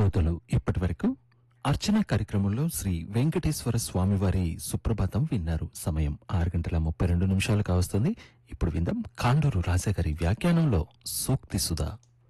శ్రోతలు ఇప్పటి వరకు అర్చన కార్యక్రమంలో శ్రీ వెంకటేశ్వర స్వామివారి సుప్రభాతం విన్నారు సమయం ఆరు గంటల ముప్పై రెండు నిమిషాలు కావస్తుంది ఇప్పుడు విందాం కాండూరు రాజాగారి వ్యాఖ్యానంలో సూక్తి సుధా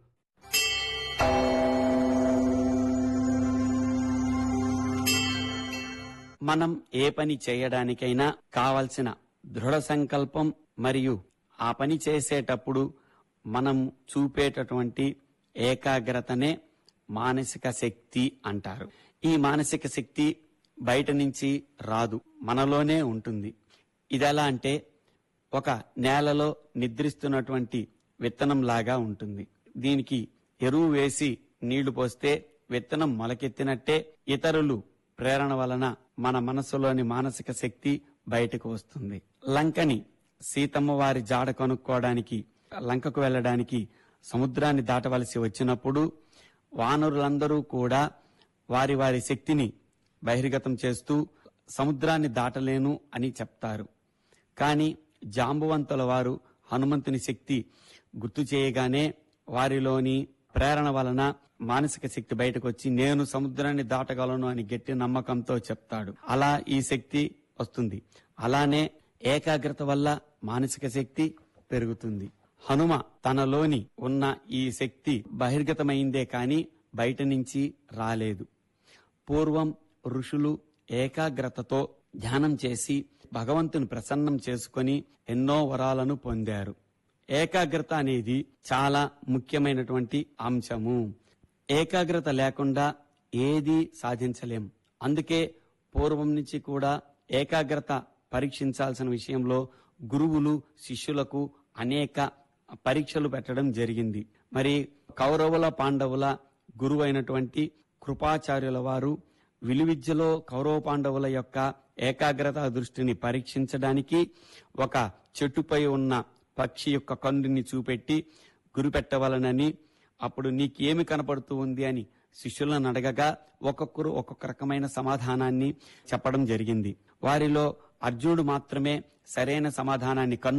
మనం ఏ పని చేయడానికైనా కావలసిన దృఢ సంకల్పం మరియు ఆ పని చేసేటప్పుడు మనం చూపేటటువంటి ఏకాగ్రతనే మానసిక శక్తి అంటారు ఈ మానసిక శక్తి బయట నుంచి రాదు మనలోనే ఉంటుంది ఇదెలా అంటే ఒక నేలలో నిద్రిస్తున్నటువంటి విత్తనం లాగా ఉంటుంది దీనికి ఎరువు వేసి నీళ్లు పోస్తే విత్తనం మొలకెత్తినట్టే ఇతరులు ప్రేరణ వలన మన మనసులోని మానసిక శక్తి బయటకు వస్తుంది లంకని సీతమ్మ వారి జాడ కనుక్కోవడానికి లంకకు వెళ్ళడానికి సముద్రాన్ని దాటవలసి వచ్చినప్పుడు వానరులందరూ కూడా వారి వారి శక్తిని బహిర్గతం చేస్తూ సముద్రాన్ని దాటలేను అని చెప్తారు కానీ జాంబువంతుల వారు హనుమంతుని శక్తి గుర్తు చేయగానే వారిలోని ప్రేరణ వలన మానసిక శక్తి బయటకు వచ్చి నేను సముద్రాన్ని దాటగలను అని గట్టి నమ్మకంతో చెప్తాడు అలా ఈ శక్తి వస్తుంది అలానే ఏకాగ్రత వల్ల మానసిక శక్తి పెరుగుతుంది హనుమ తనలోని ఉన్న ఈ శక్తి బహిర్గతమైందే కాని బయట నుంచి రాలేదు పూర్వం ఋషులు ఏకాగ్రతతో ధ్యానం చేసి భగవంతుని ప్రసన్నం చేసుకొని ఎన్నో వరాలను పొందారు ఏకాగ్రత అనేది చాలా ముఖ్యమైనటువంటి అంశము ఏకాగ్రత లేకుండా ఏది సాధించలేం అందుకే పూర్వం నుంచి కూడా ఏకాగ్రత పరీక్షించాల్సిన విషయంలో గురువులు శిష్యులకు అనేక పరీక్షలు పెట్టడం జరిగింది మరి కౌరవుల పాండవుల గురువు అయినటువంటి కృపాచార్యుల వారు విలువిద్యలో కౌరవ పాండవుల యొక్క ఏకాగ్రత దృష్టిని పరీక్షించడానికి ఒక చెట్టుపై ఉన్న పక్షి యొక్క కన్నుని చూపెట్టి గురిపెట్టవలనని అప్పుడు నీకేమి కనపడుతూ ఉంది అని శిష్యులను అడగగా ఒక్కొక్కరు ఒక్కొక్క రకమైన సమాధానాన్ని చెప్పడం జరిగింది వారిలో అర్జునుడు మాత్రమే సరైన సమాధానాన్ని కన్ను